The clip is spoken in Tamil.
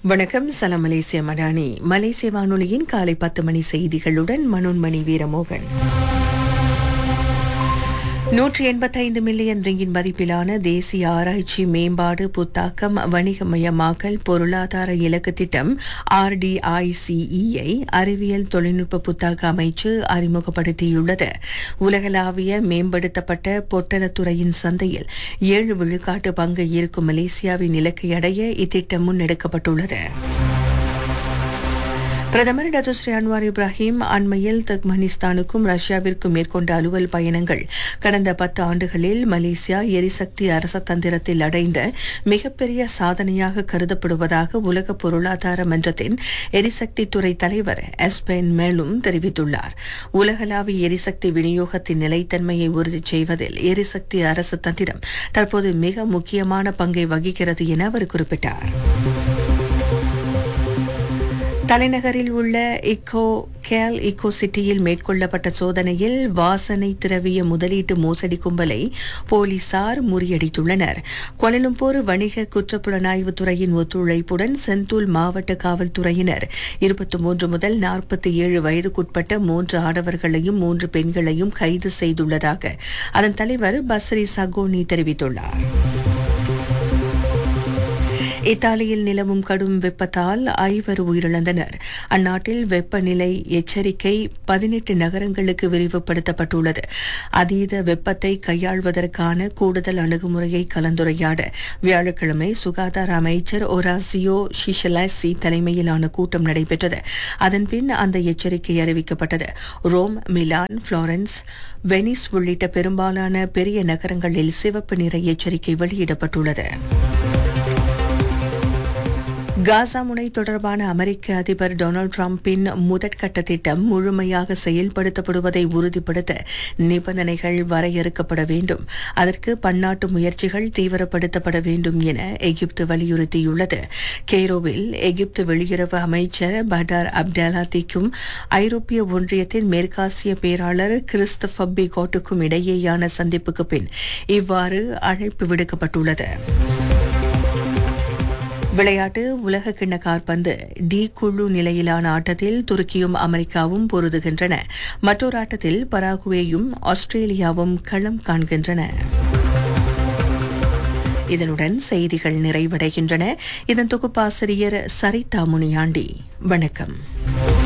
வணக்கம் சலாம் மலேசிய மடானி மலேசிய வானொலியின் காலை பத்து மணி செய்திகளுடன் மனோன்மணி வீரமோகன் நூற்றி எண்பத்தைந்து மில்லியன் ரிங்கின் மதிப்பிலான தேசிய ஆராய்ச்சி மேம்பாடு புத்தாக்கம் வணிகமயமாக்கல் பொருளாதார இலக்கு திட்டம் ஆர்டிஐசிஇயை அறிவியல் தொழில்நுட்ப புத்தாக்க அமைச்சு அறிமுகப்படுத்தியுள்ளது உலகளாவிய மேம்படுத்தப்பட்ட பொட்டலத்துறையின் சந்தையில் ஏழு விழுக்காட்டு பங்கு இருக்கும் மலேசியாவின் இலக்கை அடைய இத்திட்டம் முன்னெடுக்கப்பட்டுள்ளது பிரதமர் டத்துஸ்ரீ அன்வார் இப்ராஹிம் அண்மையில் துர்க்மெனிஸ்தானுக்கும் ரஷ்யாவிற்கும் மேற்கொண்ட அலுவல் பயணங்கள் கடந்த பத்து ஆண்டுகளில் மலேசியா எரிசக்தி அரசதந்திரத்தில் அடைந்த மிகப்பெரிய சாதனையாக கருதப்படுவதாக உலக பொருளாதார மன்றத்தின் எரிசக்தி துறை தலைவர் எஸ்பென் மேலும் தெரிவித்துள்ளார் உலகளாவிய எரிசக்தி விநியோகத்தின் நிலைத்தன்மையை உறுதி செய்வதில் எரிசக்தி அரசு தந்திரம் தற்போது மிக முக்கியமான பங்கை வகிக்கிறது என அவர் குறிப்பிட்டார் தலைநகரில் உள்ள இக்கோ கேல் இக்கோ சிட்டியில் மேற்கொள்ளப்பட்ட சோதனையில் வாசனை திரவிய முதலீட்டு மோசடி கும்பலை போலீசார் முறியடித்துள்ளனர் கொலலும்பூர் வணிக குற்றப்புலனாய்வு துறையின் ஒத்துழைப்புடன் செந்தூல் மாவட்ட காவல்துறையினர் இருபத்தி மூன்று முதல் நாற்பத்தி ஏழு வயதுக்குட்பட்ட மூன்று ஆடவர்களையும் மூன்று பெண்களையும் கைது செய்துள்ளதாக அதன் தலைவர் பஸ்ரி சகோனி தெரிவித்துள்ளார் இத்தாலியில் நிலவும் கடும் வெப்பத்தால் ஐவர் உயிரிழந்தனர் அந்நாட்டில் வெப்பநிலை எச்சரிக்கை பதினெட்டு நகரங்களுக்கு விரிவுபடுத்தப்பட்டுள்ளது அதீத வெப்பத்தை கையாள்வதற்கான கூடுதல் அணுகுமுறையை கலந்துரையாட வியாழக்கிழமை சுகாதார அமைச்சர் ஒராசியோ ஷிஷலாசி தலைமையிலான கூட்டம் நடைபெற்றது அதன்பின் அந்த எச்சரிக்கை அறிவிக்கப்பட்டது ரோம் மிலான் புளோரன்ஸ் வெனிஸ் உள்ளிட்ட பெரும்பாலான பெரிய நகரங்களில் சிவப்பு நிற எச்சரிக்கை வெளியிடப்பட்டுள்ளது காசா முனை தொடர்பான அமெரிக்க அதிபர் டொனால்டு டிரம்பின் முதற்கட்ட திட்டம் முழுமையாக செயல்படுத்தப்படுவதை உறுதிப்படுத்த நிபந்தனைகள் வரையறுக்கப்பட வேண்டும் அதற்கு பன்னாட்டு முயற்சிகள் தீவிரப்படுத்தப்பட வேண்டும் என எகிப்து வலியுறுத்தியுள்ளது கெய்ரோவில் எகிப்து வெளியுறவு அமைச்சர் படார் அப்டலாத்திக்கும் ஐரோப்பிய ஒன்றியத்தின் மேற்காசிய பேராளர் கிறிஸ்தப பிகோட்டுக்கும் இடையேயான சந்திப்புக்கு பின் இவ்வாறு அழைப்பு விடுக்கப்பட்டுள்ளது விளையாட்டு உலக கிண்ண காற்பந்து டி குழு நிலையிலான ஆட்டத்தில் துருக்கியும் அமெரிக்காவும் பொருதுகின்றன மற்றொரு ஆட்டத்தில் பராகுவேயும் ஆஸ்திரேலியாவும் களம் காண்கின்றன இதனுடன் செய்திகள் நிறைவடைகின்றன இதன் தொகுப்பாசிரியர் சரிதா முனியாண்டி வணக்கம்